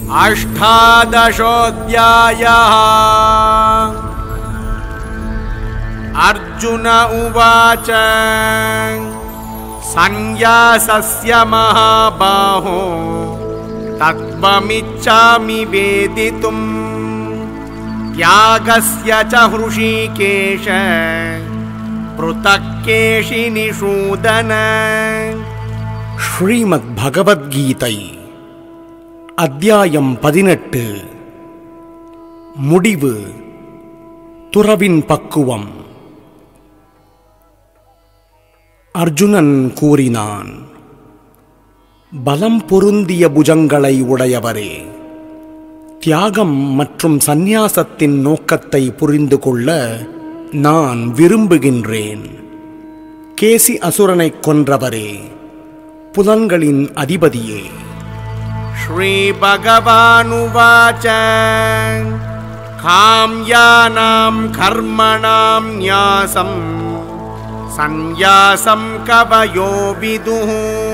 अष्टादशोऽध्यायः अर्जुन उवाच सन्न्यासस्य महाबाहो तत्त्वमिच्छामि वेदितुम् त्यागस्य च हृषीकेश पृथक् केशिनिषूदन ஸ்ரீமத் பகவத்கீதை அத்தியாயம் பதினெட்டு முடிவு துறவின் பக்குவம் அர்ஜுனன் கூறினான் பலம் பொருந்திய புஜங்களை உடையவரே தியாகம் மற்றும் சந்நியாசத்தின் நோக்கத்தை புரிந்து கொள்ள நான் விரும்புகின்றேன் கேசி அசுரனைக் கொன்றவரே புலன்களின் அதிபதியே श्रीभगवानुवाच काम्यानां कर्मणां न्यासम् सन्न्यासं कवयो विदुः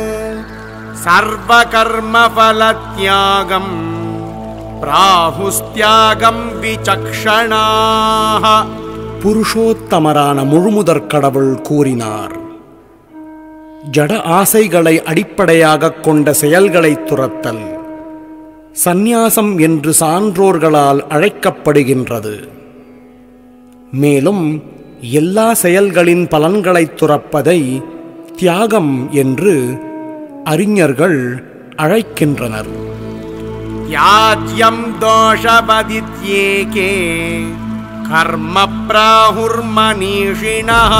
सर्वकर्मफलत्यागम् प्राहुस्त्यागं विचक्षणाः புருஷோத்தமரான முழுமுதற் கடவுள் கூறினார் ஜட ஆசைகளை அடிப்படையாகக் கொண்ட செயல்களைத் துரத்தல் சந்நியாசம் என்று சான்றோர்களால் அழைக்கப்படுகின்றது மேலும் எல்லா செயல்களின் பலன்களைத் துறப்பதை தியாகம் என்று அறிஞர்கள் அழைக்கின்றனர் त्याज्यं दोषवदित्येके कर्म प्राहुर्मनीषिणः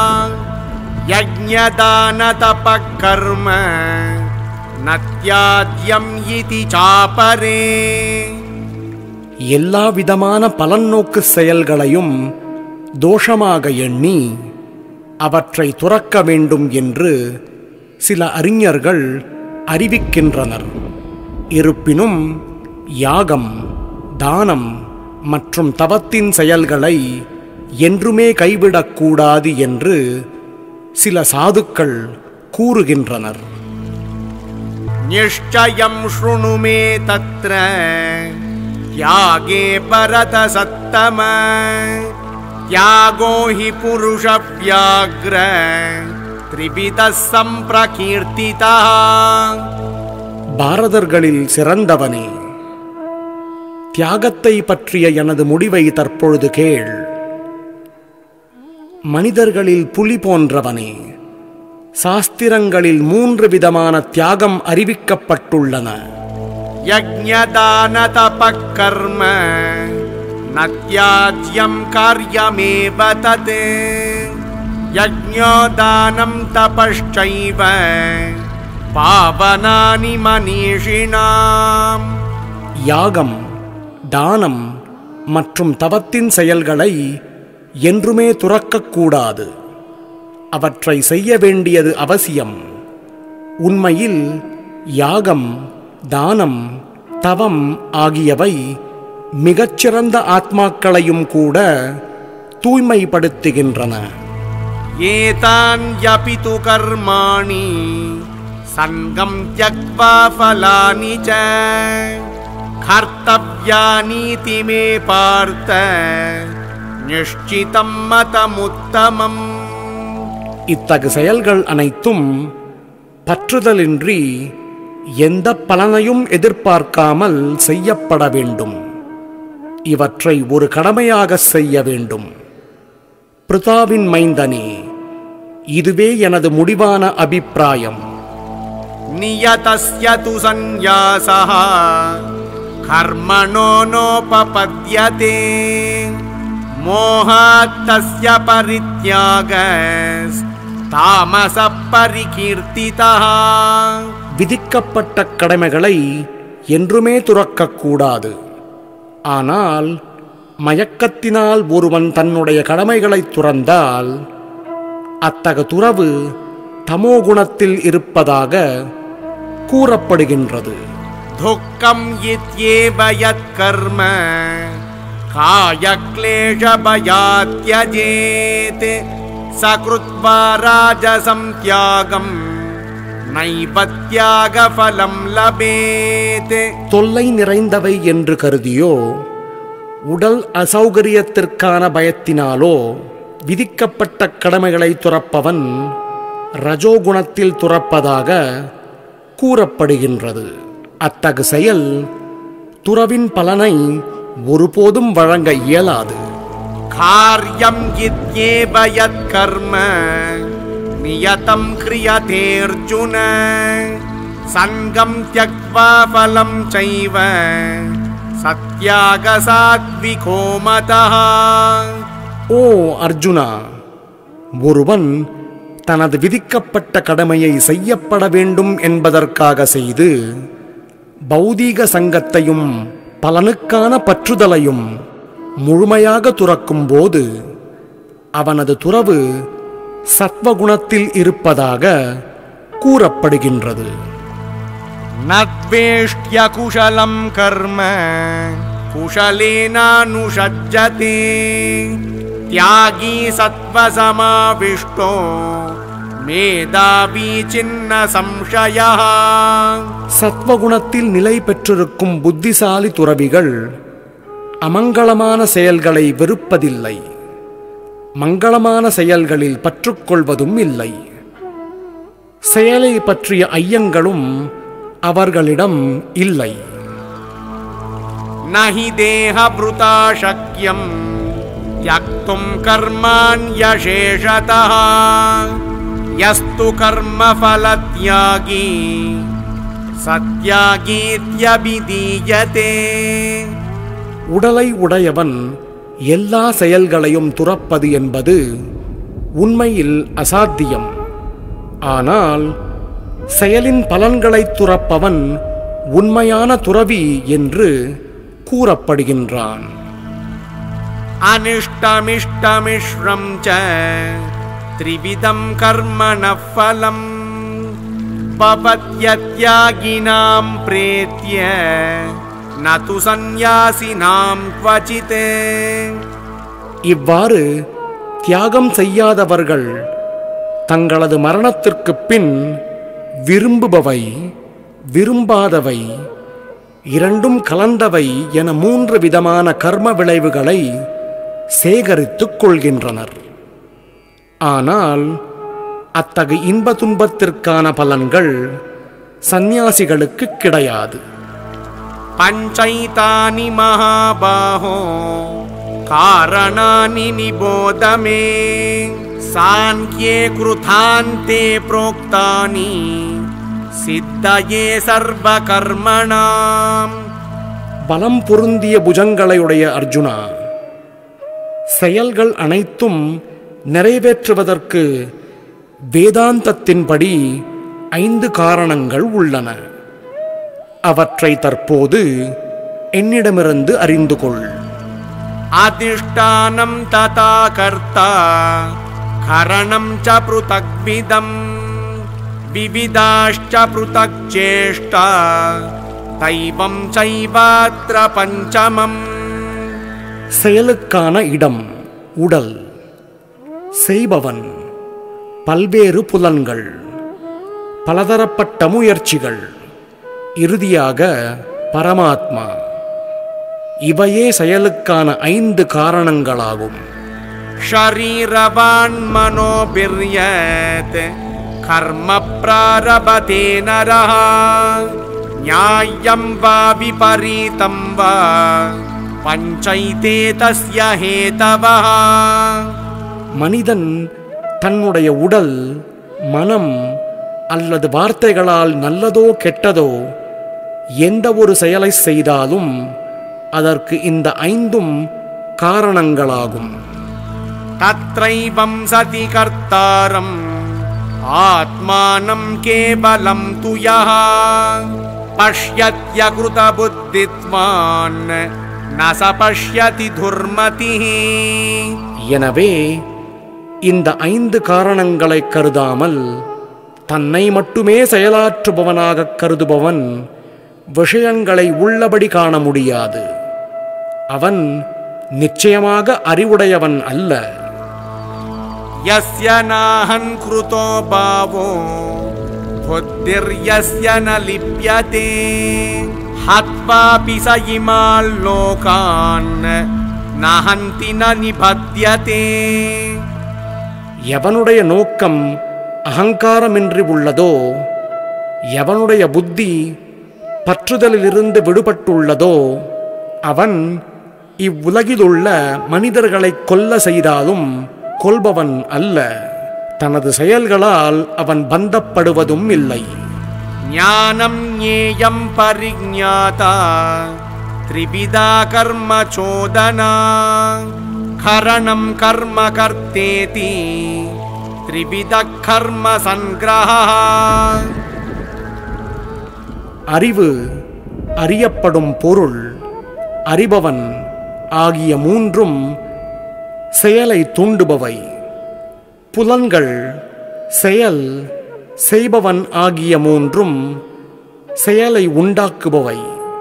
यज्ञदानतपः कर्म न त्याज्यम् इति चापरे எல்லா விதமான பலன்னோக்கு செயல்களையும் தோஷமாக எண்ணி அவற்றை துறக்க வேண்டும் என்று சில அறிஞர்கள் அறிவிக்கின்றனர் இருப்பினும் யாகம் தானம் மற்றும் தவத்தின் செயல்களை என்றுமே கைவிடக்கூடாது என்று சில சாதுக்கள் கூறுகின்றனர் निश्चयं शृणु मे तत्र त्यागे परतसत्तम त्यागो हि पुरुषव्याघ्र त्रिविधः सम्प्रकीर्तितः பாரதர்களில் சிறந்தவனே தியாகத்தை பற்றிய எனது முடிவை தற்பொழுது கேள் மனிதர்களில் புலி போன்றவனே சாஸ்திரங்களில் மூன்று விதமான தியாகம் அறிவிக்கப்பட்டுள்ளன यज्ञदानतपः कर्म न त्याज्यं कार्यमेव तत् यज्ञो दानं तपश्चैव पावनानि मनीषिणाम् யாகம் தானம் மற்றும் தவத்தின் செயல்களை என்றுமே துறக்கக்கூடாது அவற்றை செய்ய வேண்டியது அவசியம் உண்மையில் யாகம் தானம் தவம் ஆகியவை மிகச்சிறந்த ஆத்மாக்களையும் கூட தூய்மைப்படுத்துகின்றன एतान्यपि तु कर्माणि सङ्गं त्यक्त्वा फलानि च कर्तव्यानीति मे पार्थ निश्चितं मतमुत्तमम् இத்தகு செயல்கள் அனைத்தும் பற்றுதலின்றி எந்த பலனையும் எதிர்பார்க்காமல் செய்யப்பட வேண்டும் இவற்றை ஒரு கடமையாக செய்ய வேண்டும் பிருதாவின் மைந்தனே இதுவே எனது முடிவான அபிப்பிராயம் नियतस्य तु सन्न्यासः कर्मणो नोपपद्यते मोहात्तस्य परित्यागस्तामसः परिकीर्तितः விதிக்கப்பட்ட கடமைகளை என்றுமே துறக்கக்கூடாது ஆனால் மயக்கத்தினால் ஒருவன் தன்னுடைய கடமைகளை துறந்தால் அத்தகு துறவு தமோகுணத்தில் இருப்பதாக கூறப்படுகின்றது दुःखम् इत्येव यत्कर्म कायक्लेशभयात् त्यजेत् स कृत्वा राजसं त्यागम् नैव त्यागफलं लभेत् தொல்லை நிறைந்தவை என்று கருதியோ உடல் அசௌகரியத்திற்கான பயத்தினாலோ விதிக்கப்பட்ட கடமைகளை துறப்பவன் ரஜோகுணத்தில் துறப்பதாக கூறப்படுகின்றது அத்தகு செயல் துறவின் பலனை ஒருபோதும் வழங்க இயலாது कार्यं यद्येव यत्कर्म नियतं क्रियतेऽर्जुन सङ्गं त्यक्त्वा फलं चैव सत्यागसात्विको मतः ஓ அர்ஜுனா ஒருவன் தனது விதிக்கப்பட்ட கடமையை செய்யப்பட வேண்டும் என்பதற்காக செய்து பௌதீக சங்கத்தையும் பலனுக்கான பற்றுதலையும் முழுமையாக துறக்கும் போது அவனது துறவு சத்வகுணத்தில் இருப்பதாக கூறப்படுகின்றது न द्वेष्ट्य कुशलं कर्म कुशलेनानुषज्जते त्यागी सत्त्वसमाविष्टो मेधावी चिन्न संशयः சத்வகுணத்தில் நிலை பெற்றிருக்கும் புத்திசாலி துறவிகள் அமங்கலமான செயல்களை வெறுப்பதில்லை மங்களமான செயல்களில் பற்றுக்கொள்வதும் இல்லை செயலை பற்றிய ஐயங்களும் அவர்களிடம் இல்லை न हि देहभृता शक्यम् त्यक्तुम् कर्माण्यशेषतः यस्तु कर्मफलत्यागी सत्यागीत्यभिधीयते உடலை உடையவன் எல்லா செயல்களையும் துறப்பது என்பது உண்மையில் அசாத்தியம் ஆனால் செயலின் பலன்களைத் துறப்பவன் உண்மையான துறவி என்று கூறப்படுகின்றான் अनिष्टमिष्टमिश्रम् च त्रिविधम् कर्मणः फलम् पपत्यत्यागिनाम् प्रेत्य न तु सन्न्यासिनाम् क्वचित् இவ்வாறு தியாகம் செய்யாதவர்கள் தங்களது மரணத்திற்குப் பின் விரும்புபவை விரும்பாதவை இரண்டும் கலந்தவை என மூன்று விதமான கர்ம விளைவுகளை சேகரித்துக் கொள்கின்றனர் ஆனால் அத்தகு இன்ப துன்பத்திற்கான பலன்கள் சந்நியாசிகளுக்கு கிடையாது पञ्चैतानि महाबाहो कारणानि निबोध मे साङ्ख्ये कृतान्ते प्रोक्तानि सिद्धये सर्वकर्मणाम् பலம் பொருந்திய புஜங்களையுடைய அர்ஜுனா செயல்கள் அனைத்தும் நிறைவேற்றுவதற்கு வேதாந்தத்தின்படி ஐந்து காரணங்கள் உள்ளன அவற்றை தற்போது என்னிடமிருந்து அறிந்து கொள் अधिष्ठानं तथा कर्ता करणं च पृथग्विदम् विविधाश्च पृथक् चेष्टा दैवं चैवात्र पञ्चमम् செயலுக்கான இடம் உடல் செய்பவன் பல்வேறு புலன்கள் பலதரப்பட்ட முயற்சிகள் இறுதியாக பரமாத்மா இவையே செயலுக்கான ஐந்து காரணங்களாகும் शरीरवान् मनोभिर्यत् कर्म प्रारभते नरः न्याय्यं वा विपरीतं वा पञ्चैते तस्य हेतवः மனிதன் தன்னுடைய உடல் மனம் அல்லது வார்த்தைகளால் நல்லதோ கெட்டதோ எந்த ஒரு செயலை செய்தாலும் அதற்கு இந்த ஐந்தும் காரணங்களாகும் तत्रैवं सति कर्तारम् आत्मानं केवलं तु यः पश्यत्यकृतबुद्धित्वान् न स पश्यति दुर्मतिः எனவே இந்த ஐந்து காரணங்களை கருதாமல் தன்னை மட்டுமே செயலாற்றுபவனாக கருதுபவன் விஷயங்களை உள்ளபடி காண முடியாது அவன் நிச்சயமாக அறிவுடையவன் அல்ல यस्य नाहं कृतो भावो बुद्धिर्यस्य न लिप्यते हत्वापि स इमाल्लोकान् न हन्ति न निबध्यते எவனுடைய நோக்கம் அகங்காரமின்றி உள்ளதோ எவனுடைய புத்தி பற்றுதலிலிருந்து விடுபட்டுள்ளதோ அவன் இவ்வுலகிலுள்ள மனிதர்களைக் கொல்ல செய்தாலும் கொல்பவன் அல்ல தனது செயல்களால் அவன் பந்தப்படுவதும் இல்லை ज्ञानं ज्ञेयं परिज्ञाता त्रिविधा कर्म चोदना खरणं कर्म कर्तेति त्रिविधः कर्म सङ्ग्रहः அறிவு அறியப்படும் பொருள் அறிபவன் ஆகிய மூன்றும் செயலை தூண்டுபவை புலன்கள் செயல் செய்பவன் ஆகிய மூன்றும் செயலை உண்டாக்குபவை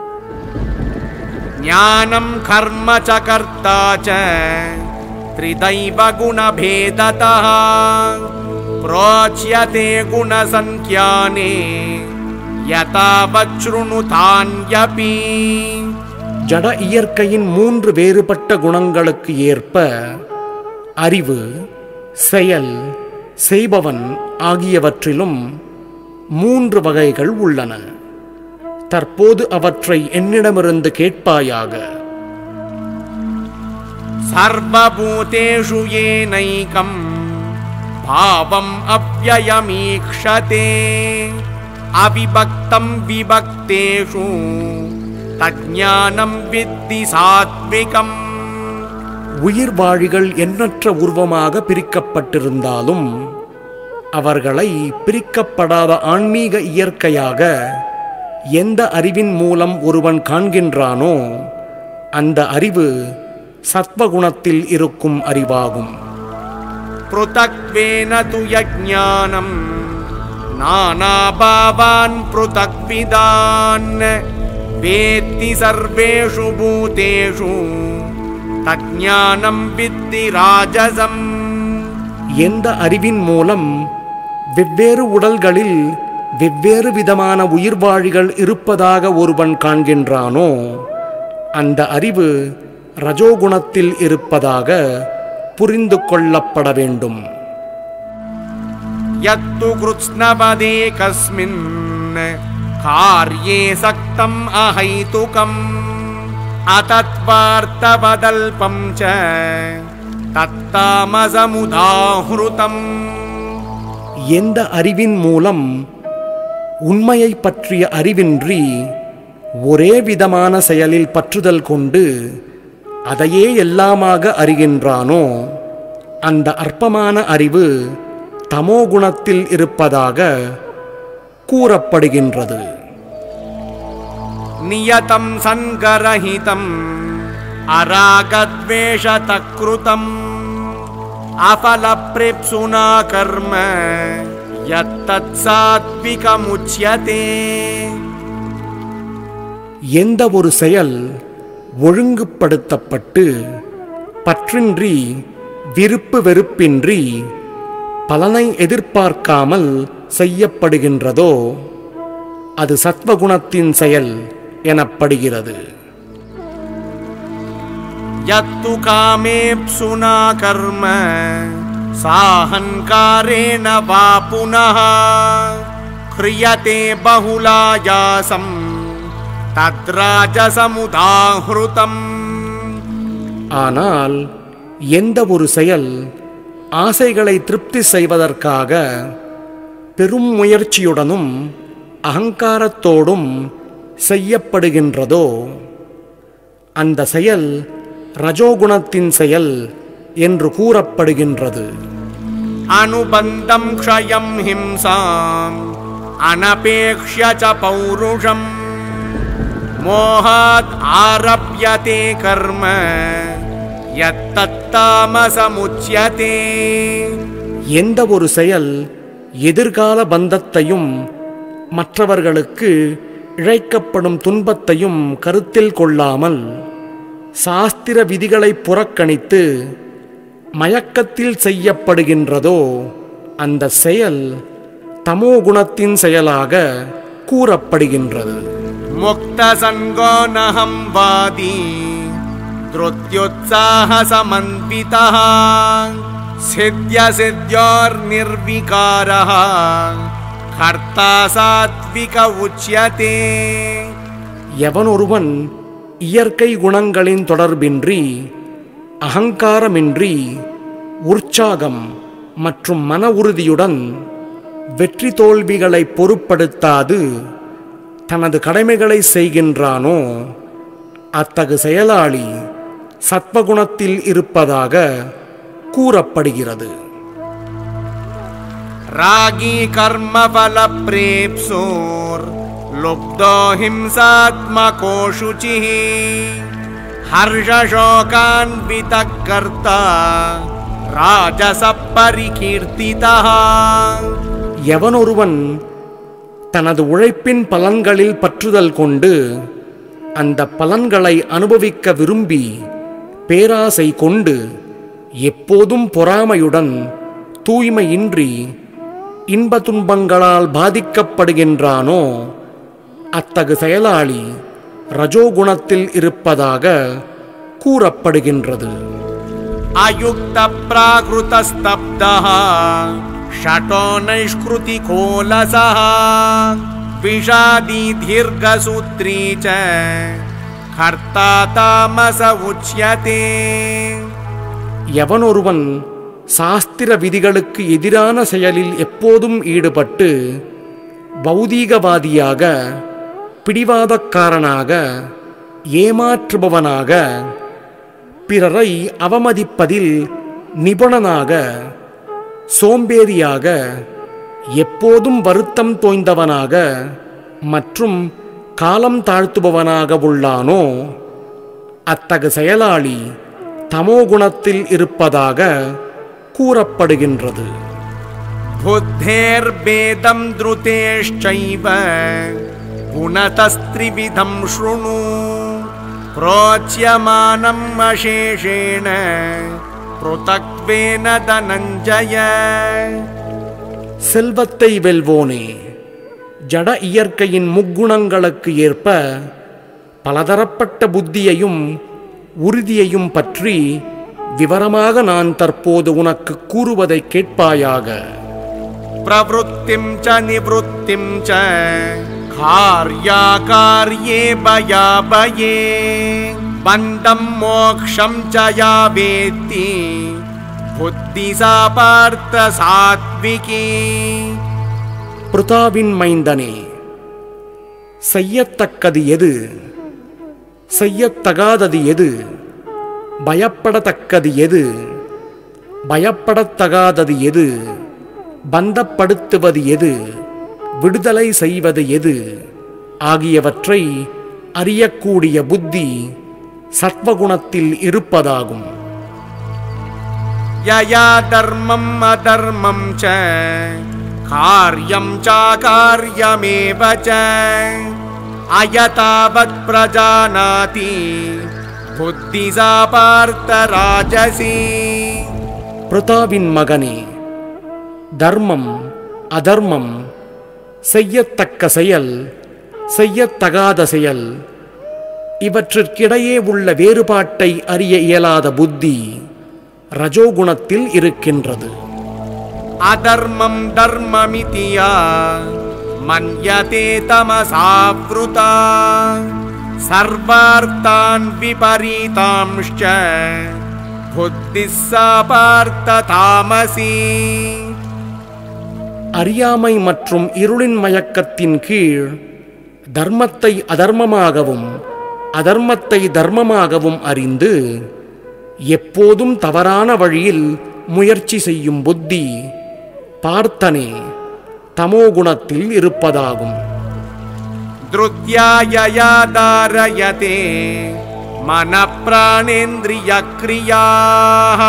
ज्ञानं कर्म च कर्ता च त्रिदैव गुणभेदतः प्रोच्यते गुणसङ्ख्याने यथा वच्छृणुतान्यपि ஜட இயற்கையின் மூன்று வேறுபட்ட குணங்களுக்கு ஏற்ப அறிவு செயல் செய்பவன் ஆகியவற்றிலும் மூன்று வகைகள் உள்ளன தற்போது அவற்றை என்னிடமிருந்து கேட்பாயாக सर्वभूतेषु येनैकम् भावम् अव्ययमीक्षते अविभक्तं विभक्तेषु तज्ज्ञानं विद्धि सात्विकम् உயிர் வாழிகள் எண்ணற்ற உருவமாக பிரிக்கப்பட்டிருந்தாலும் அவர்களை பிரிக்கப்படாத ஆன்மீக இயற்கையாக எந்த அறிவின் மூலம் ஒருவன் காண்கின்றானோ அந்த அறிவு சத்வகுணத்தில் இருக்கும் அறிவாகும் पृथक्त्वेन तु यज्ञानम् नानाभावान् पृथक्विदान् वेत्ति सर्वेषु भूतेषु तज्ज्ञानं विद्धि राजसम् எந்த அறிவின் மூலம் வெவ்வேறு உடல்களில் வெவ்வேறு விதமான உயிர்வாழிகள் இருப்பதாக ஒருவன் காண்கின்றானோ அந்த அறிவு ரஜோகுணத்தில் இருப்பதாக புரிந்து கொள்ளப்பட வேண்டும் यत्तु कृत्स्नपदे कस्मिन् कार्ये सक्तम् अहैतुकम् अतत्वार्थवदल्पं च तत्तामसमुदाहृतम् எந்த அறிவின் மூலம் உண்மையை பற்றிய அறிவின்றி ஒரே விதமான செயலில் பற்றுதல் கொண்டு அதையே எல்லாமாக அறிகின்றானோ அந்த அற்பமான அறிவு தமோகுணத்தில் இருப்பதாக கூறப்படுகின்றது नियतं सङ्गरहितम् अरागद्वेषतकृतम् अफलप्रेप्सुना कर्म यत्तत्सात्विकमुच्यते எந்த ஒரு செயல் ஒழுங்குபடுத்தப்பட்டு பற்றின்றி விருப்பு வெறுப்பின்றி பலனை எதிர்பார்க்காமல் செய்யப்படுகின்றதோ அது சத்வகுணத்தின் செயல் எனப்படுகிறது यत्तु कामेप्सुना कर्म साहङ्कारेण वा पुनः क्रियते बहुलायासम् तद्राजसमुदाहृतम् ஆனால் எந்த ஒரு செயல் ஆசைகளை திருப்தி செய்வதற்காக பெரும் முயற்சியுடனும் அகங்காரத்தோடும் செய்யப்படுகின்றதோ அந்த செயல் ரஜோகுணத்தின் செயல் என்று கூறப்படுகின்றது अनुबन्धं क्षयं हिंसाम् अनपेक्ष्य च पौरुषम् मोहात् आरभ्यते कर्म यत्तत्तामसमुच्यते எந்த ஒரு செயல் எதிர்கால பந்தத்தையும் மற்றவர்களுக்கு இழைக்கப்படும் துன்பத்தையும் கருத்தில் கொள்ளாமல் சாஸ்திர விதிகளை புறக்கணித்து மயக்கத்தில் செய்யப்படுகின்றதோ அந்த செயல் தமோ குணத்தின் செயலாக கூறப்படுகின்றது मुक्तसङ्गो नहं वादी धृत्युत्साहसमन्वितः सिद्ध्यसिद्ध्योर्निर्विकारः कर्ता सात्विक उच्यते எவனொருவன் இயற்கை குணங்களின் தொடர்பின்றி அகங்காரமின்றி உற்சாகம் மற்றும் மன உறுதியுடன் வெற்றி தோல்விகளை பொருட்படுத்தாது தனது கடமைகளை செய்கின்றானோ அத்தகு செயலாளி சத்வகுணத்தில் இருப்பதாக கூறப்படுகிறது रागी कर्मफलप्रेप्सोर्लुब्धो हिंसात्मको शुचिः हर्षशोकान्वितः कर्ता राजसः परिकीर्तितः எவனொருவன் தனது உழைப்பின் பலன்களில் பற்றுதல் கொண்டு அந்த பலன்களை அனுபவிக்க விரும்பி பேராசை கொண்டு எப்போதும் பொறாமையுடன் தூய்மையின்றி இன்ப துன்பங்களால் பாதிக்கப்படுகின்றானோ அத்தகு செயலாளி ரஜோகுணத்தில் இருப்பதாக கூறப்படுகின்றது अयुक्तप्राकृतस्तब्धः षटो नैष्कृतिकोलसः विषादी दीर्घसूत्री च कर्ता तामस उच्यते எவனொருவன் சாஸ்திர விதிகளுக்கு எதிரான செயலில் எப்போதும் ஈடுபட்டு பௌதீகவாதியாக பிடிவாதக்காரனாக ஏமாற்றுபவனாக பிறரை அவமதிப்பதில் நிபுணனாக சோம்பேறியாக எப்போதும் வருத்தம் தோய்ந்தவனாக மற்றும் காலம் தாழ்த்துபவனாக உள்ளானோ அத்தகு செயலாளி தமோகுணத்தில் இருப்பதாக கூறப்படுகின்றது बुद्धेर्भेदं द्रुतेश्चैव गुणतस्त्रिविधं शृणु प्रोच्यमानम् अशेषेण पृथक्त्वेन धनञ्जय செல்வத்தை வெல்வோனே ஜட இயற்கையின் முக்குணங்களுக்கு ஏற்ப பலதரப்பட்ட புத்தியையும் உறுதியையும் பற்றி விவரமாக நான் தற்போது உனக்கு கூறுவதை கேட்பாயாக प्रवृत्तिं च निवृत्तिं च कार्याकार्ये भयाभये बन्धं मोक्षं च या वेत्ति बुद्धिसा पार्थ सात्विकी பிருதாவின் மைந்தனே செய்யத்தக்கது எது செய்யத்தகாதது எது பயப்படத்தக்கது எது பயப்படத்தகாதது எது பந்தப்படுத்துவது எது விடுதலை செய்வது எது ஆகியவற்றை அறியக்கூடிய புத்தி சத்வகுணத்தில் இருப்பதாகும் यया धर्मम् अधर्मं च कार्यं चाकार्यमेव च अयतावत् प्रजानाति बुद्धिसा पार्थ राजसी பிரதாவின் மகனே தர்மம் அதர்மம் செய்யத்தக்க செயல் செய்யத்தகாத செயல் இவற்றிற்கிடையே உள்ள வேறுபாட்டை அறிய இயலாத புத்தி ரஜோகுணத்தில் இருக்கின்றது अधर्मं धर्ममिति या मन्यते तमसावृता सर्वार्थान् विपरीतांश्च बुद्धिः सा पार्थ तामसी அறியாமை மற்றும் இருளின் மயக்கத்தின் கீழ் தர்மத்தை அதர்மமாகவும் அதர்மத்தை தர்மமாகவும் அறிந்து எப்போதும் தவறான வழியில் முயற்சி செய்யும் புத்தி பார்த்தனே தமோகுணத்தில் இருப்பதாகும் धृत्या यया धारयते मनःप्राणेन्द्रियक्रियाः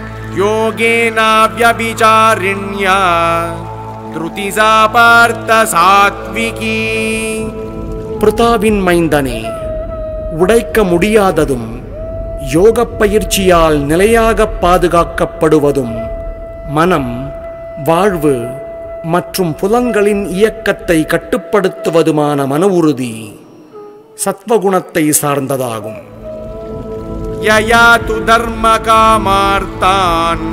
योगेनाव्यभिचारिण्या धृतिसा पार्थ सात्विकी பிரதாவின் மைந்தனே உடைக்க முடியாததும் யோகப் பயிற்சியால் நிலையாக பாதுகாக்கப்படுவதும் மனம் வாழ்வு மற்றும் புலன்களின் இயக்கத்தை கட்டுப்படுத்துவதுமான மன உறுதி சத்வகுணத்தை சார்ந்ததாகும் यया तु धर्मकामार्तान्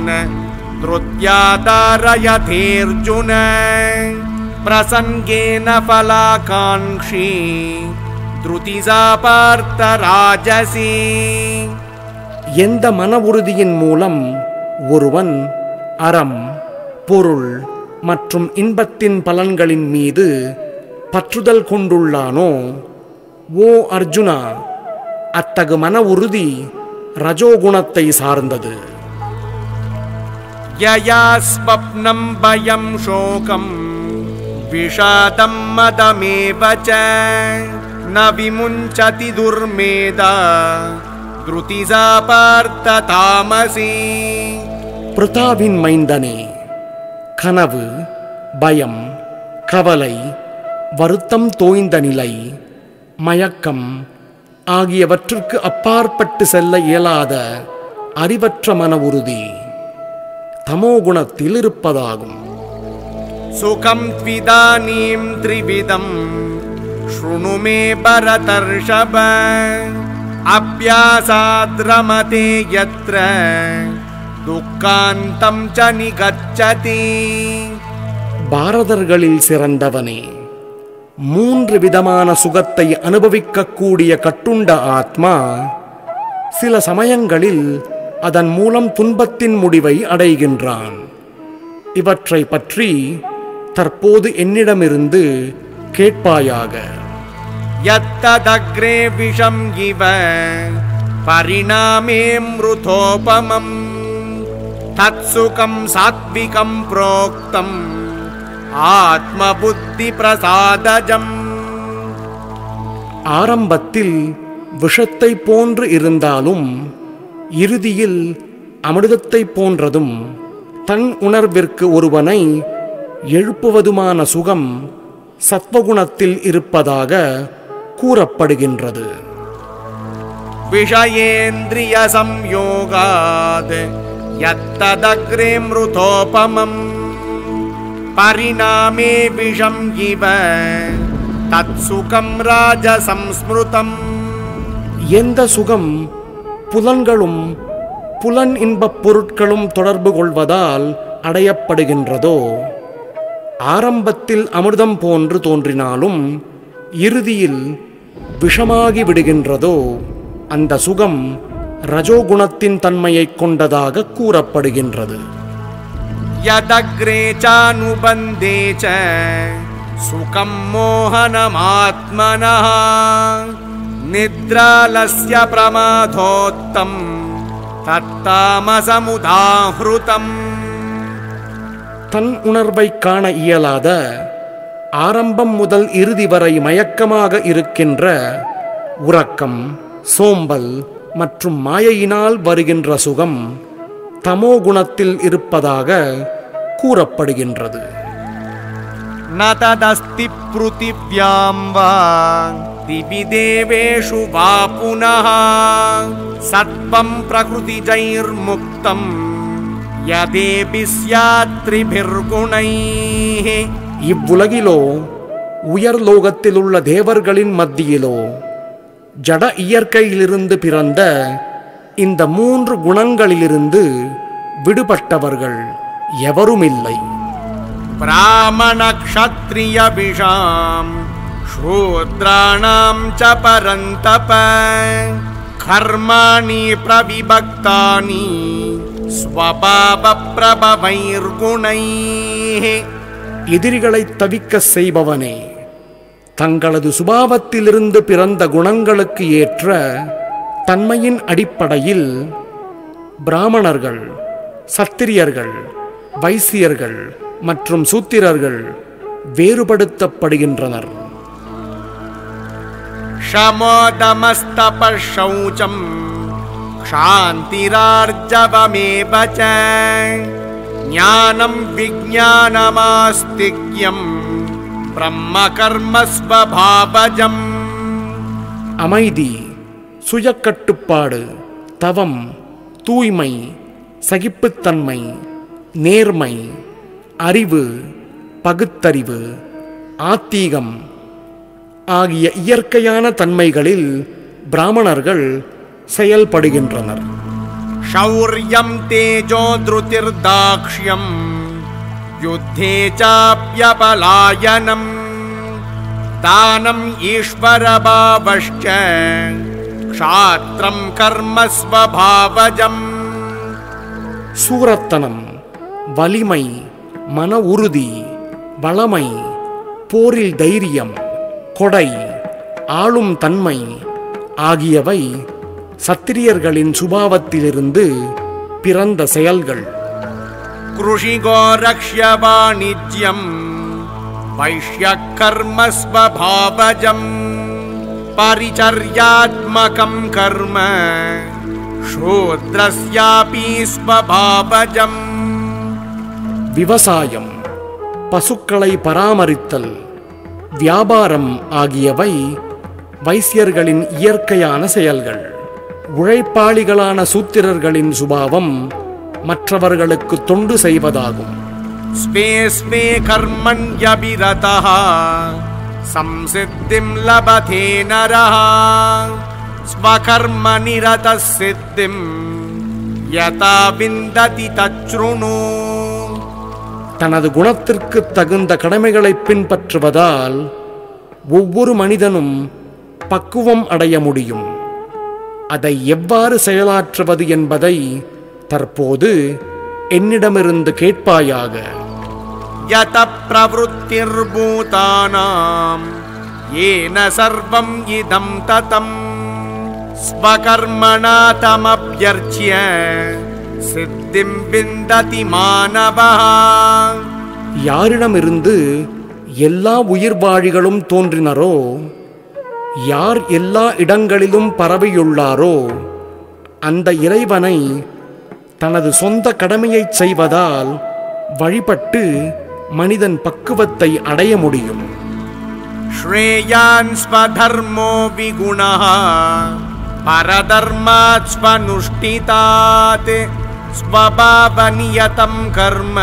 धृत्यादारयथेऽर्जुन प्रसङ्गेन फलाकाङ्क्षी धृतिजा पार्थ राजसी எந்த மன உறுதியின் மூலம் ஒருவன் அறம் பொருள் மற்றும் இன்பத்தின் பலன்களின் மீது பற்றுதல் கொண்டுள்ளானோ ஓ அர்ஜுனா அத்தகு மன உறுதி ரஜோகுணத்தை சார்ந்தது यया स्वप्नं भयं शोकं विषादं मदमेव च न विमुञ्चति दुर्मेधा धृतिजा पार्थ तामसी பிரதாவின் மைந்தனே கனவு பயம் கவலை வருத்தம் தோய்ந்த நிலை மயக்கம் ஆகியவற்றிற்கு அப்பாற்பட்டு செல்ல இயலாத அறிவற்ற மன உறுதி தமோகுணத்தில் இருப்பதாகும் सुखं त्विदानीं त्रिविधं शृणु मे भरतर्षभ अभ्यासाद्रमते यत्र दुःखान्तं च निगच्छति பாரதர்களில் சிறந்தவனே மூன்று விதமான சுகத்தை அனுபவிக்கக்கூடிய கட்டுண்ட ஆத்மா சில சமயங்களில் அதன் மூலம் துன்பத்தின் முடிவை அடைகின்றான் இவற்றை பற்றி தற்போது என்னிடமிருந்து கேட்பாயாக यत्तदग्रे विषम् इव परिणामे मृतोपमम् तत्सुखं सात्विकं प्रोक्तम् आत्मबुद्धिप्रसादजम् ஆரம்பத்தில் விஷத்தை போன்று இருந்தாலும் இறுதியில் அமிர்தத்தை போன்றதும் தன் உணர்விற்கு ஒருவனை எழுப்புவதுமான சுகம் சத்வகுணத்தில் இருப்பதாக கூறப்படுகின்றது विषयेन्द्रियसंयोगात् यत्तदग्रे मृतोपमम् परिणामे विषम् इव तत्सुखं राजसंस्मृतम् எந்த சுகம் புலன்களும் புலன் இன்பப் பொருட்களும் தொடர்பு கொள்வதால் அடையப்படுகின்றதோ ஆரம்பத்தில் அமிர்தம் போன்று தோன்றினாலும் இறுதியில் விஷமாகி விடுகின்றதோ அந்த சுகம் ரஜோகுணத்தின் தன்மையைக் கொண்டதாக கூறப்படுகின்றது यदग्रे चानुबन्धे च सुखं मोहनमात्मनः निद्रालस्य प्रमाथोत्तम् तत्तामसमुदाहृतम् தன் உணர்வை காண இயலாத ஆரம்பம் முதல் இறுதி வரை மயக்கமாக இருக்கின்ற உறக்கம் சோம்பல் மற்றும் மாயையினால் வருகின்ற சுகம் தமோ குணத்தில் இருப்பதாக கூறப்படுகின்றது न तदस्ति पृथिव्यां वा दिवि देवेषु वा पुनः सत्त्वं प्रकृतिजैर्मुक्तम् यदेऽपि स्यात् त्रिभिर्गुणैः இவ்வுலகிலோ உயர் லோகத்தில் உள்ள தேவர்களின் மத்தியிலோ ஜட இயற்கையிலிருந்து பிறந்த இந்த மூன்று குணங்களிலிருந்து விடுபட்டவர்கள் எவருமில்லை ब्राह्मणक्षत्रियविषाम् शूद्राणां च परन्तप कर्माणि प्रविभक्तानि स्वभावप्रभवैर्गुणैः எதிரிகளை தவிக்க செய்பவனே தங்களது சுபாவத்திலிருந்து பிறந்த குணங்களுக்கு ஏற்ற தன்மையின் அடிப்படையில் பிராமணர்கள் சத்திரியர்கள் வைசியர்கள் மற்றும் சூத்திரர்கள் வேறுபடுத்தப்படுகின்றனர் शमोदमस्तपः शौचम् क्षान्तिरार्जवमेव च ज्ञानं विज्ञानमास्तिक्यम् ब्रह्मकर्मस्वभावजम् அமைதி சுயக்கட்டுப்பாடு தவம் தூய்மை சகிப்புத்தன்மை நேர்மை அறிவு பகுத்தறிவு ஆத்தீகம் ஆகிய இயற்கையான தன்மைகளில் பிராமணர்கள் செயல்படுகின்றனர் शौर्यं तेजो धृतिर्दाक्ष्यम् युद्धे चाप्यपलायनम् दानम् ईश्वरभावश्च क्षात्रम् कर्म स्वभावजम् சூரத்தனம் வலிமை மன உறுதி வளமை போரில் தைரியம் கொடை ஆளும் தன்மை ஆகியவை சத்திரியர்களின் சுபாவத்திலிருந்து பிறந்த செயல்கள் कृषिगो रक्ष्य वाणिज्यम् वैश्यकर्म स्वभावजम् परिचर्यात्मकम् कर्म शूद्रस्यापि स्वभावजम् விவசாயம் பசுக்களை பராமரித்தல் வியாபாரம் ஆகியவை வைசியர்களின் இயற்கையான செயல்கள் உழைப்பாளிகளான சூத்திரர்களின் சுபாவம் மற்றவர்களுக்கு தொண்டு செய்வதாகும் स्वे स्वे कर्मण्यभिरतः संसिद्धिम् लभते नरः स्वकर्मनिरतः सिद्धिम् यथा विन्दति तच्छृणु தனது குணத்திற்கு தகுந்த கடமைகளை பின்பற்றுவதால் ஒவ்வொரு மனிதனும் பக்குவம் அடைய முடியும் அதை எவ்வாறு செயலாற்றுவது என்பதை தற்போது என்னிடமிருந்து கேட்பாயாக यत प्रवृत्तिर्भूतानाम् येन सर्वम् इदम् ततम् स्वकर्मणा तमभ्यर्च्य सिद्धिम् विन्दति मानवः யாரிடமிருந்து எல்லா உயிர்வாழிகளும் தோன்றினரோ யார் எல்லா இடங்களிலும் பரவியுள்ளாரோ அந்த இறைவனை தனது சொந்த கடமையைச் செய்வதால் வழிபட்டு மனிதன் பக்குவத்தை அடைய முடியும் श्रेयान् स्वधर्मो विगुणः परधर्मात् स्वनुष्ठितात् स्वभावनियतं कर्म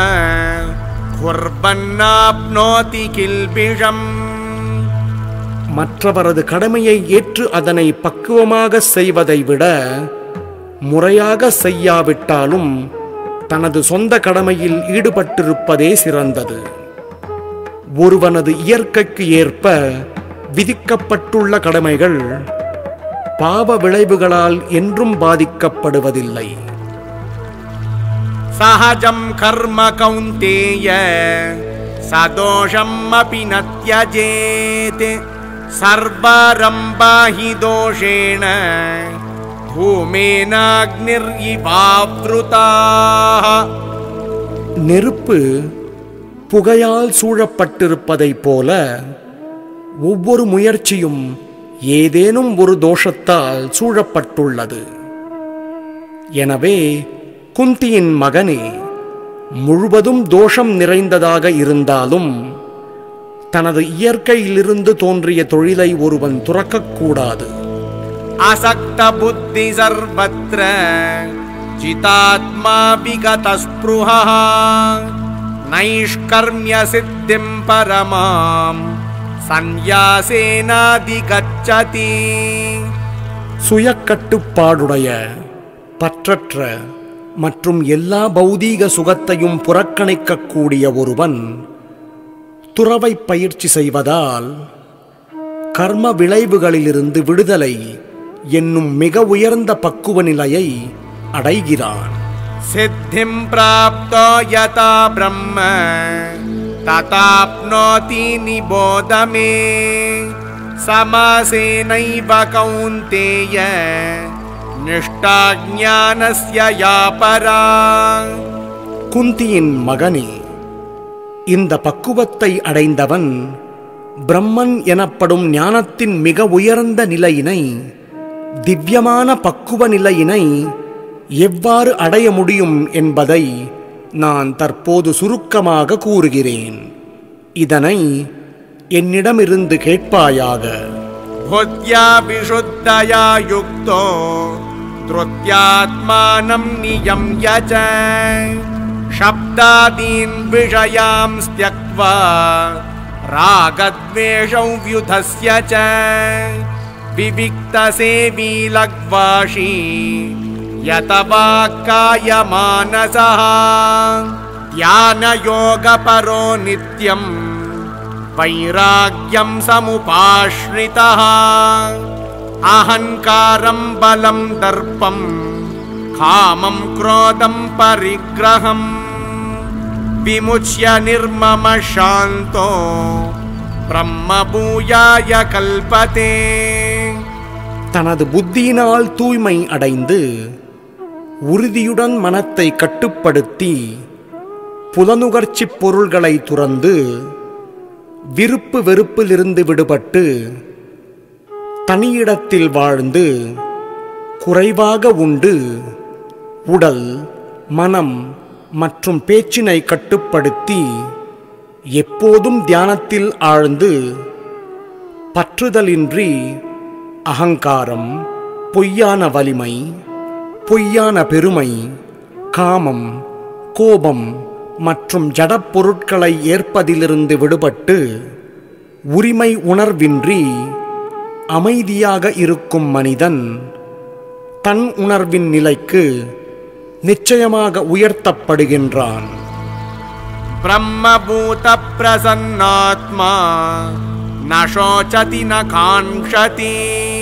कुर्वन्नाप्नोति किल्बिषम् மற்றவரது கடமையை ஏற்று அதனை பக்குவமாக செய்வதை விட முறையாக செய்யாவிட்டாலும் தனது சொந்த கடமையில் ஈடுபட்டிருப்பதே சிறந்தது ஒருவனது இயற்கைக்கு ஏற்ப விதிக்கப்பட்டுள்ள கடமைகள் பாவ விளைவுகளால் என்றும் பாதிக்கப்படுவதில்லை सहजं कर्म कौन्तेय सदोषम् अपि न त्यजेत् सर्वारम्भा हि दोषेण धूमेनाग्निर्यिवावृताः நெருப்பு புகையால் சூழப்பட்டிருப்பதைப் போல ஒவ்வொரு முயற்சியும் ஏதேனும் ஒரு தோஷத்தால் சூழப்பட்டுள்ளது எனவே குந்தியின் மகனே முழுவதும் தோஷம் நிறைந்ததாக இருந்தாலும் தனது இயற்கையிலிருந்து தோன்றிய தொழிலை ஒருவன் துறக்கக்கூடாது असक्तबुद्धि सर्वत्र जितात्मा विगतस्पृहः नैष्कर्म्यसिद्धिम् परमाम् सन्न्यासेनाधिगच्छति சுயக்கட்டுப்பாடுடைய பற்றற்ற மற்றும் எல்லா பௌதீக சுகத்தையும் புறக்கணிக்கக்கூடிய ஒருவன் துறவை பயிற்சி செய்வதால் கர்ம விளைவுகளிலிருந்து விடுதலை என்னும் மிக உயர்ந்த பக்குவ நிலையை அடைகிறான் सिद्धिम् प्राप्तो यथा ब्रह्म तथाप्नोति निबोध मे समासेनैव कौन्तेय निष्ठा ज्ञानस्य या परा குந்தியின் மகனே இந்த பக்குவத்தை அடைந்தவன் பிரம்மன் எனப்படும் ஞானத்தின் மிக உயர்ந்த நிலையினை திவ்யமான பக்குவ நிலையினை எவ்வாறு அடைய முடியும் என்பதை நான் தற்போது சுருக்கமாக கூறுகிறேன் இதனை என்னிடமிருந்து கேட்பாயாக बुद्ध्या विशुद्धया युक्तो धृत्यात्मानं नियम्य च शब्दादीन् विषयांस् त्यक्त्वा रागद्वेषौ व्युधस्य च विविक्तसेवी लग्वाशी यतवाक्कायमानसः ध्यानयोगपरो नित्यम् वैराग्यं समुपाश्रितः अहङ्कारं बलं दर्पं कामं क्रोधं परिग्रहम् विमुच्य निर्मम शान्तो ब्रह्मभूयाय कल्पते தனது புத்தியினால் தூய்மை அடைந்து உறுதியுடன் மனத்தை கட்டுப்படுத்தி புலனுகர்ச்சிப் பொருள்களை துறந்து விருப்பு வெறுப்பிலிருந்து விடுபட்டு தனியிடத்தில் வாழ்ந்து குறைவாக உண்டு உடல் மனம் மற்றும் பேச்சினை கட்டுப்படுத்தி எப்போதும் தியானத்தில் ஆழ்ந்து பற்றுதலின்றி அகங்காரம் பொய்யான வலிமை பொய்யான பெருமை காமம் கோபம் மற்றும் ஜடப் பொருட்களை ஏற்பதிலிருந்து விடுபட்டு உரிமை உணர்வின்றி அமைதியாக இருக்கும் மனிதன் தன் உணர்வின் நிலைக்கு நிச்சயமாக உயர்த்தப்படுகின்றான் ब्रह्मभूतप्रसन्नात्मा न शोचति न काङ्क्षति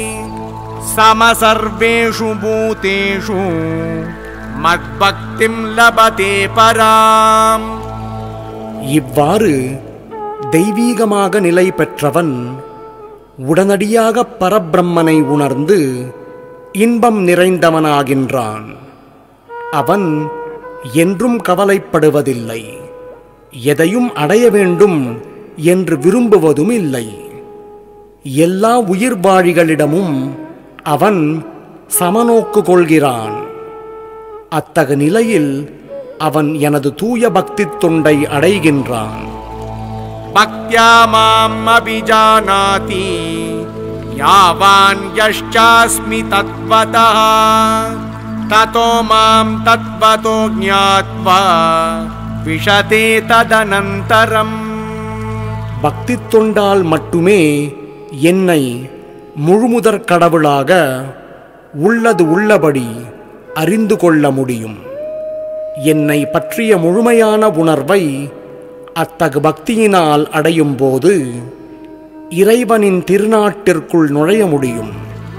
समसर्वेषु भूतेषु मद्भक्तिं लभते पराम् இவ்வாறு தெய்வீகமாக நிலை பெற்றவன் உடனடியாக பரபிரம்மனை உணர்ந்து இன்பம் நிறைந்தவனாகின்றான் அவன் என்றும் கவலைப்படுவதில்லை எதையும் அடைய வேண்டும் என்று விரும்புவதும் இல்லை எல்லா உயிர்வாழிகளிடமும் அவன் சமநோக்கு கொள்கிறான் அத்தகு நிலையில் அவன் எனது தூய பக்தி தொண்டை அடைகின்றான் भक्त्या माम् अभिजानाति यावान् यश्चास्मि तत्त्वतः ततो मां तत्त्वतो ज्ञात्वा विशते तदनन्तरम् பக்தி தொண்டால் மட்டுமே என்னை முழுமுதற் கடவுளாக உள்ளது உள்ளபடி அறிந்து கொள்ள முடியும் என்னை பற்றிய முழுமையான உணர்வை அத்தகு பக்தியினால் அடையும் போது இறைவனின் திருநாட்டிற்குள் நுழைய முடியும்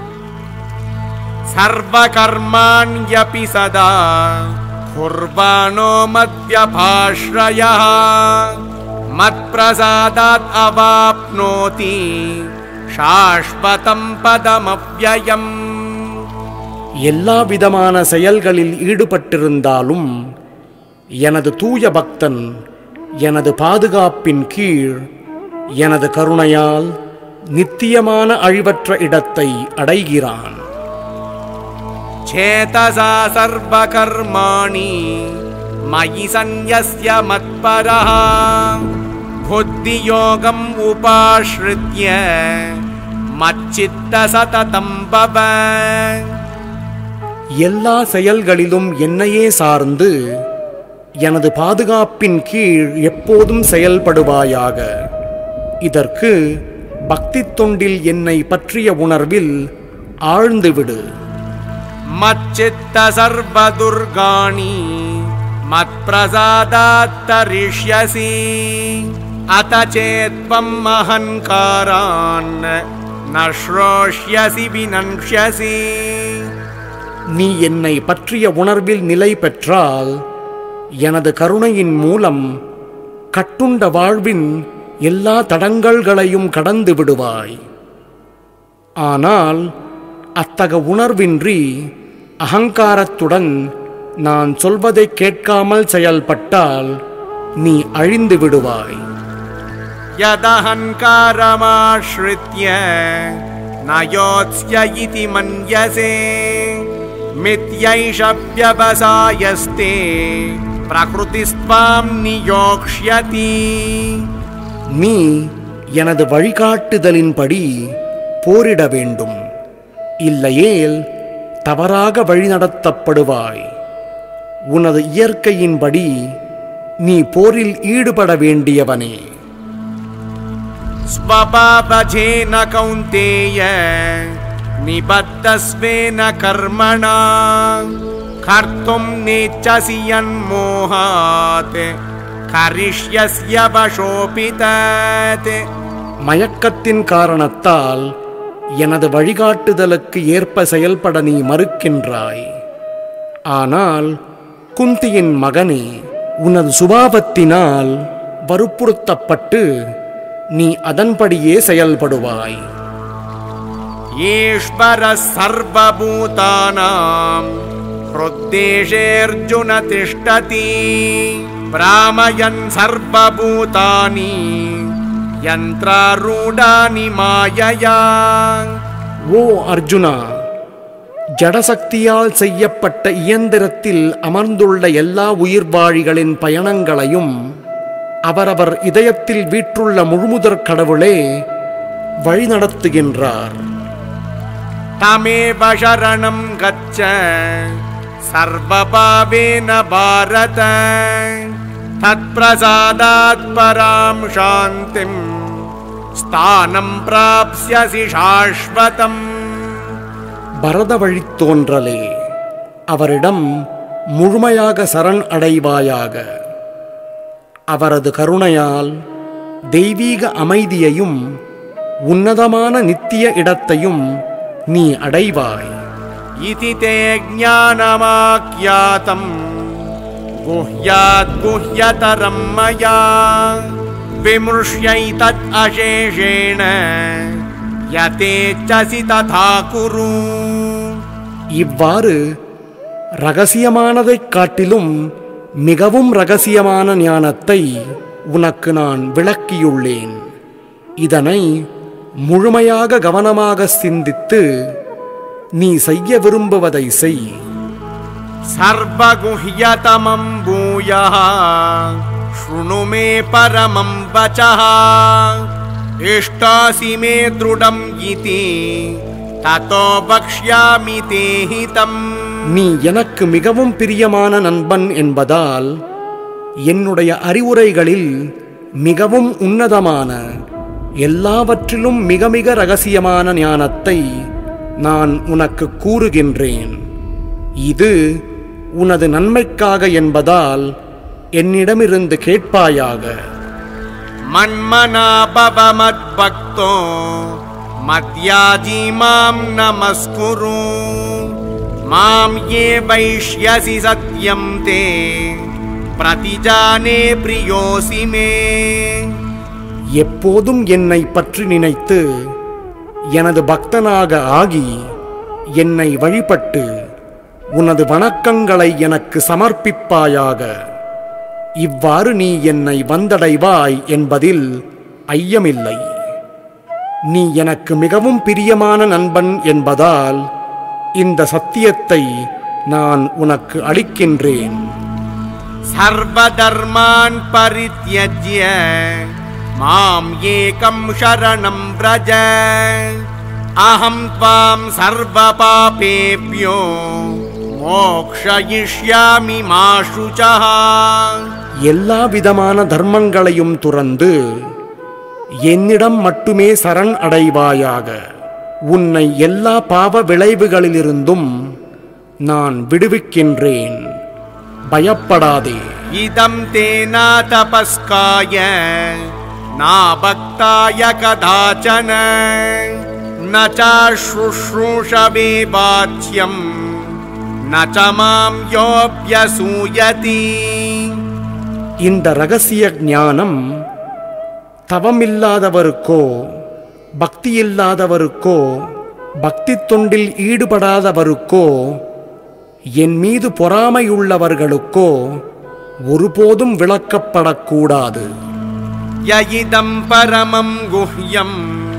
सर्वकर्माण्यपि सदा कुर्वाणो मद्व्यभाश्रयः मत्प्रसादात् अवाप्नोति शाश्वतं पदमव्ययम् எல்லா விதமான செயல்களில் ஈடுபட்டிருந்தாலும் எனது தூய பக்தன் எனது பாதுகாப்பின் கீழ் எனது கருணையால் நித்தியமான அழிவற்ற இடத்தை அடைகிறான் चेतसा सर्वकर्माणि मयि सन्न्यस्य मत्परः बुद्धियोगम् उपाश्रित्य मच्चित्तसततं भव எல்லா செயல்களிலும் என்னையே சார்ந்து எனது பாதுகாப்பின் கீழ் எப்போதும் செயல்படுவாயாக இதற்கு பக்தி தொண்டில் என்னை பற்றிய உணர்வில் ஆழ்ந்துவிடு मच्चित्त सर्वदुर्गाणि मत्प्रसादात् तरिष्यसि अत चेत्त्वम् अहङ्कारान् न श्रोष्यसि विनङ्क्ष्यसि நீ என்னை பற்றிய உணர்வில் நிலை பெற்றால் எனது கருணையின் மூலம் கட்டுண்ட வாழ்வின் எல்லா தடங்கல்களையும் கடந்து விடுவாய் ஆனால் அத்தக உணர்வின்றி அகங்காரத்துடன் நான் சொல்வதை கேட்காமல் செயல்பட்டால் நீ அழிந்து விடுவாய் यदहङ्कारमाश्रित्य न योत्स्य इति मन्यसे मिथ्यैष व्यवसायस्ते प्रकृतिस्त्वां नियोक्ष्यति நீ எனது வழிகாட்டுதலின்படி போரிட வேண்டும் இல்லையேல் தவறாக வழிநடத்தப்படுவாய் உனது இயற்கையின்படி நீ போரில் ஈடுபட வேண்டியவனே स्वपापजेन कौन्तेय निबद्धस्वेन कर्मणा कर्तुं नेच्छसि यन्मोहात् करिष्यस्य वशोऽपि तत् மயக்கத்தின் காரணத்தால் எனது வழிகாட்டுதலுக்கு ஏற்ப செயல்பட நீ மறுக்கின்றாய் ஆனால் குந்தியின் மகனே உனது சுபாவத்தினால் வற்புறுத்தப்பட்டு நீ அதன்படியே செயல்படுவாய் ईश्वरः सर्वभूतानां हृद्देशेऽर्जुन तिष्ठति भ्रामयन् सर्वभूतानि यन्त्रारूढानि मायया ஓ அர்ஜுனா ஜடசக்தியால் செய்யப்பட்ட இயந்திரத்தில் அமர்ந்துள்ள எல்லா உயிர்வாழிகளின் பயணங்களையும் அவரவர் இதயத்தில் வீற்றுள்ள முழுமுதற் கடவுளே வழிநடத்துகின்றார் तमेव शरणं गच्छ सर्वभावेन भारत तत्प्रसादात् परां शान्तिं स्थानं प्राप्स्यसि शाश्वतम् பரத வழித்தோன்றலே அவரிடம் முழுமையாக சரண் அடைவாயாக அவரது கருணையால் தெய்வீக அமைதியையும் உன்னதமான நித்திய இடத்தையும் நீ அடைவாய் इति ते ज्ञानमाख्यातम् गुह्यात् गुह्यतरं मया विमृश्यैतत् अशेषेण यतेच्छसि तथा कुरु இவ்வாறு ரகசியமானதைக் காட்டிலும் மிகவும் ரகசியமான ஞானத்தை உனக்கு நான் விளக்கியுள்ளேன் இதனை முழுமையாக கவனமாக சிந்தித்து நீ செய்ய விரும்புவதை செய் सर्वगुह्यतमं भूयः शृणु मे परमं वचः इष्टासि मे दृढम् इति ततो वक्ष्यामि ते हितम् நீ எனக்கு மிகவும் பிரியமான நண்பன் என்பதால் என்னுடைய அறிவுரைகளில் மிகவும் உன்னதமான எல்லாவற்றிலும் மிக மிக ரகசியமான ஞானத்தை நான் உனக்கு கூறுகின்றேன் இது உனது நன்மைக்காக என்பதால் என்னிடமிருந்து கேட்பாயாக मन्मना भव मद्भक्तो मद्याजी मां नमस्कुरु मां ये वैष्यसि सत्यं ते प्रतिजाने प्रियोऽसि मे எப்போதும் என்னை பற்றி நினைத்து எனது பக்தனாக ஆகி என்னை வழிபட்டு உனது வணக்கங்களை எனக்கு சமர்ப்பிப்பாயாக இவ்வாறு நீ என்னை வந்தடைவாய் என்பதில் ஐயமில்லை நீ எனக்கு மிகவும் பிரியமான நண்பன் என்பதால் இந்த சத்தியத்தை நான் உனக்கு அளிக்கின்றேன் सर्वधर्मान् परित्यज्य माम् एकं शरणं व्रज अहं त्वां सर्वपापेभ्यो मोक्षयिष्यामि मा शुचः எல்லா விதமான தர்மங்களையும் துறந்து என்னிடம் மட்டுமே சரண் அடைவாயாக உன்னை எல்லா பாவ விளைவுகளிலிருந்தும் நான் விடுவிக்கின்றேன் பயப்படாதே इदं ते न तपस्काय न भक्ताय कदाचन न च शुश्रूषवे वाच्यम् न च मां योऽभ्यसूयति இந்த ரகசிய ஞானம் தவமில்லாதவருக்கோ பக்தியில்லாதவருக்கோ பக்தி தொண்டில் ஈடுபடாதவருக்கோ என் மீது பொறாமையுள்ளவர்களுக்கோ ஒருபோதும் விளக்கப்படக்கூடாது य इदं परमं गुह्यं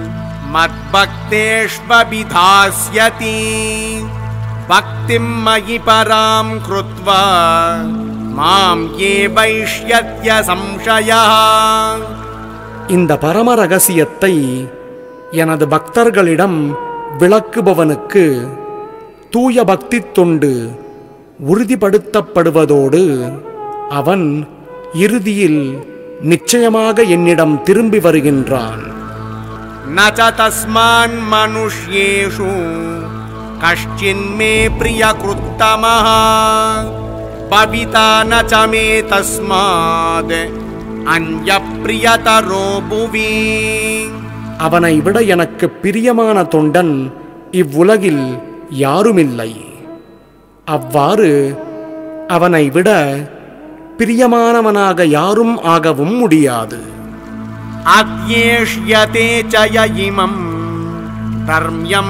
मद्भक्तेष्वभिधास्यति भक्तिं मयि परां कृत्वा मां ये वैष्यत्य संशयः இந்த பரம ரகசியத்தை எனது பக்தர்களிடம் விளக்குபவனுக்கு தூய பக்தி தொண்டு உறுதிப்படுத்தப்படுவதோடு அவன் இறுதியில் நிச்சயமாக என்னிடம் திரும்பி வருகின்றான் न च तस्मान्मनुष्येषु कश्चिन्मे प्रियकृत्तमः पविता न च मे तस्माद् अन्यप्रियतरो भुवि அவனை விட எனக்கு பிரியமான தொண்டன் இவ்வுலகில் யாருமில்லை அவ்வாறு அவனை விட பிரியமானவனாக யாரும் ஆகவும் முடியாது अध्येष्यते च य इमम् धर्म्यं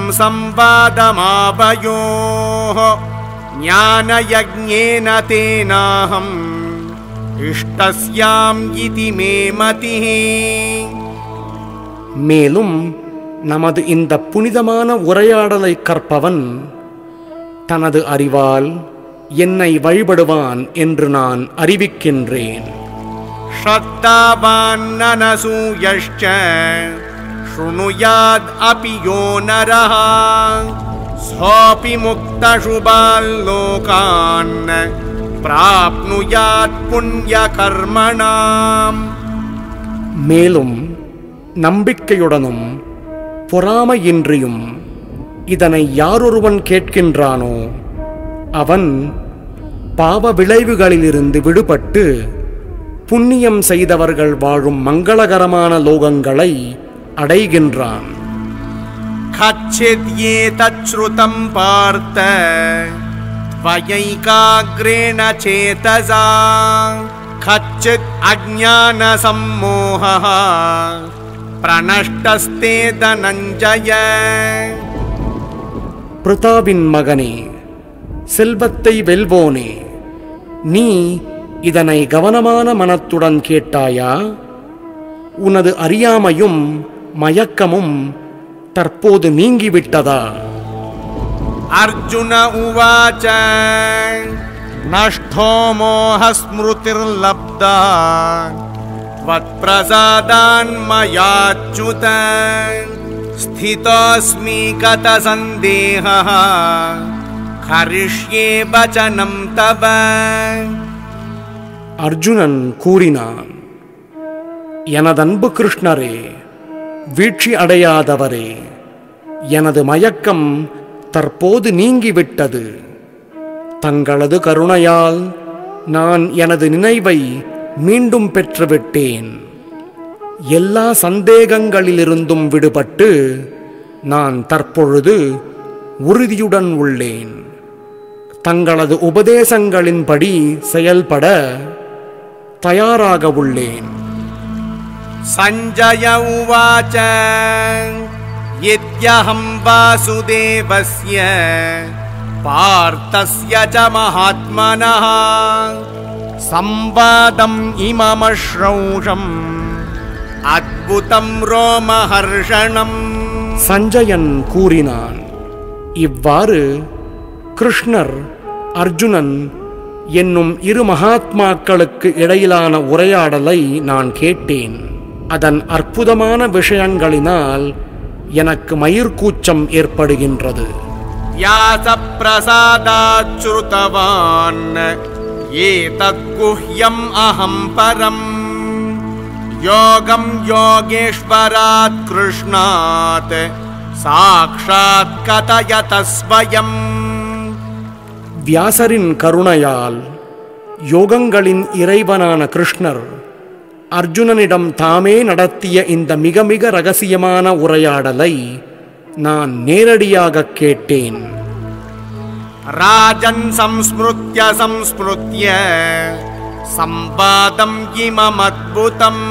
संवादमावयोः ज्ञानयज्ञेन तेनाहम् इष्टस्याम् इति मे मतिः மேலும் நமது இந்த புனிதமான உரையாடலை கற்பவன் தனது அறிவால் என்னை வழிபடுவான் என்று நான் அறிவிக்கின்றேன் श्रद्धावान्ननसूयश्च शृणुयाद् अपि यो नरः सोऽपि मुक्तशुभाल्लोकान् प्राप्नुयात् पुण्यकर्मणाम् மேலும் நம்பிக்கையுடனும் பொறாமையின்றியும் இதனை யாரொருவன் கேட்கின்றானோ அவன் பாவ விளைவுகளிலிருந்து விடுபட்டு புண்ணியம் செய்தவர்கள் வாழும் மங்களகரமான லோகங்களை அடைகின்றான் कच्चिद्येतच्छ्रुतं पार्थ त्वयैकाग्रेण चेतसा कच्चित् अज्ञानसम्मोहः प्रणष्टस्ते धनञ्जय பிரதாவின் மகனே செல்வத்தை வெல்வோனே நீ இதனை கவனமான மனத்துடன் கேட்டாயா உனது அறியாமையும் மயக்கமும் தற்போது நீங்கிவிட்டதா अर्जुन उवाच नष्टो मोहस्मृतिर्लब्धा त्वत्प्रसादान्मयाच्युत स्थितोऽस्मि गतसन्देहः करिष्ये वचनं तव அர்ஜுனன் கூறினான் எனதன்பு கிருஷ்ணரே வீழ்ச்சி அடையாதவரே எனது மயக்கம் தற்போது நீங்கிவிட்டது தங்களது கருணையால் நான் எனது நினைவை மீண்டும் பெற்றுவிட்டேன் எல்லா சந்தேகங்களிலிருந்தும் விடுபட்டு நான் தற்பொழுது உறுதியுடன் உள்ளேன் தங்களது உபதேசங்களின்படி செயல்பட தயாராக உள்ளேன் सञ्जय उवाच यद्यहं वासुदेवस्य पार्थस्य च महात्मनः संवादम् इममश्रौषम् अद्भुतं रोमहर्षणम् சஞ்சயன் கூறினான் இவ்வாறு கிருஷ்ணர் அர்ஜுனன் என்னும் இரு மகாத்மாக்களுக்கு இடையிலான உரையாடலை நான் கேட்டேன் அதன் அற்புதமான விஷயங்களினால் எனக்கு மயிர்கூச்சம் ஏற்படுகின்றது व्यासप्रसादाच्छ्रुतवान् एतद्गुह्यम् अहं परम् योगं योगेश्वरात् कृष्णात् साक्षात् कथयत स्वयम् வியாசரின் கருணையால் யோகங்களின் இறைவனான கிருஷ்ணர் அர்ஜுனனிடம் தாமே நடத்திய இந்த மிக மிக ரகசியமான உரையாடலை நான் நேரடியாக கேட்டேன் राजन् संस्मृत्य संस्मृत्य संवादम् इममद्भुतम्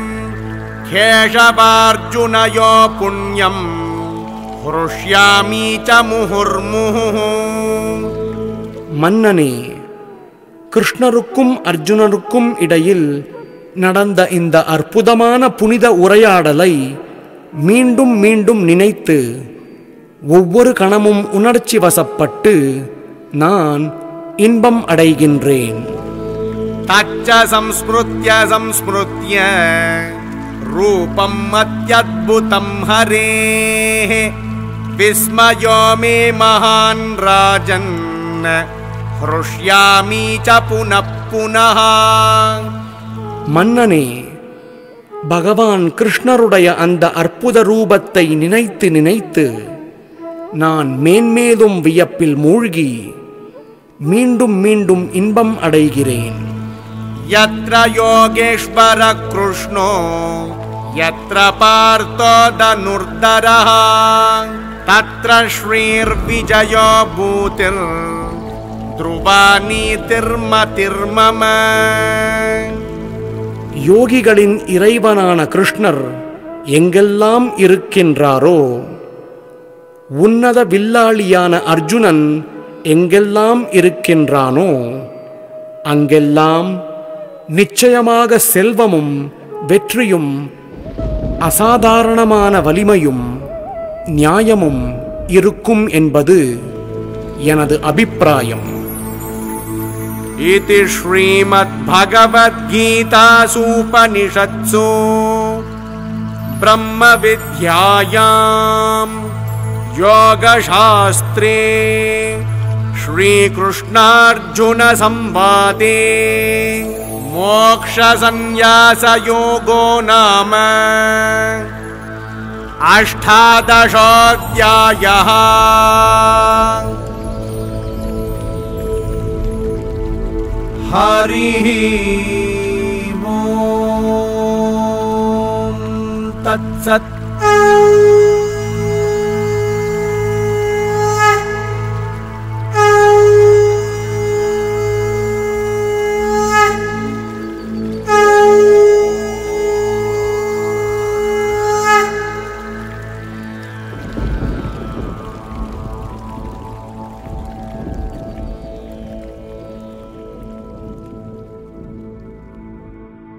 केशवार्जुनयो पुण्यम् हृष्यामि च मुहुर्मुहुः மன்னனே கிருஷ்ணருக்கும் அர்ஜுனருக்கும் இடையில் நடந்த இந்த அற்புதமான புனித உரையாடலை மீண்டும் மீண்டும் நினைத்து ஒவ்வொரு கணமும் உணர்ச்சி வசப்பட்டு நான் இன்பம் அடைகின்றேன் तच्च संस्मृत्य संस्मृत्य रूपम् अत्यद्भुतम् हरेः विस्मयो मे महान् राजन् हृष्यामि च पुनः पुनः மன்னனே பகவான் கிருஷ்ணருடைய அந்த அற்புத ரூபத்தை நினைத்து நினைத்து நான் மேன்மேலும் வியப்பில் மூழ்கி மீண்டும் மீண்டும் இன்பம் அடைகிறேன் यत्र योगेश्वरः कृष्णो यत्र पार्थो धनुर्धरः तत्र श्रीर्विजयो भूतिर् ध्रुवा नीतिर्मतिर्मम யோகிகளின் இறைவனான கிருஷ்ணர் எங்கெல்லாம் இருக்கின்றாரோ உன்னத வில்லாளியான அர்ஜுனன் எங்கெல்லாம் இருக்கின்றானோ அங்கெல்லாம் நிச்சயமாக செல்வமும் வெற்றியும் அசாதாரணமான வலிமையும் நியாயமும் இருக்கும் என்பது எனது அபிப்பிராயம் इति श्रीमद्भगवद्गीतासूपनिषत्सु ब्रह्मविद्यायाम् योगशास्त्रे श्रीकृष्णार्जुनसंवादे मोक्षसन्न्यासयोगो नाम अष्टादशोऽध्यायः हरिः ॐ तत्सत्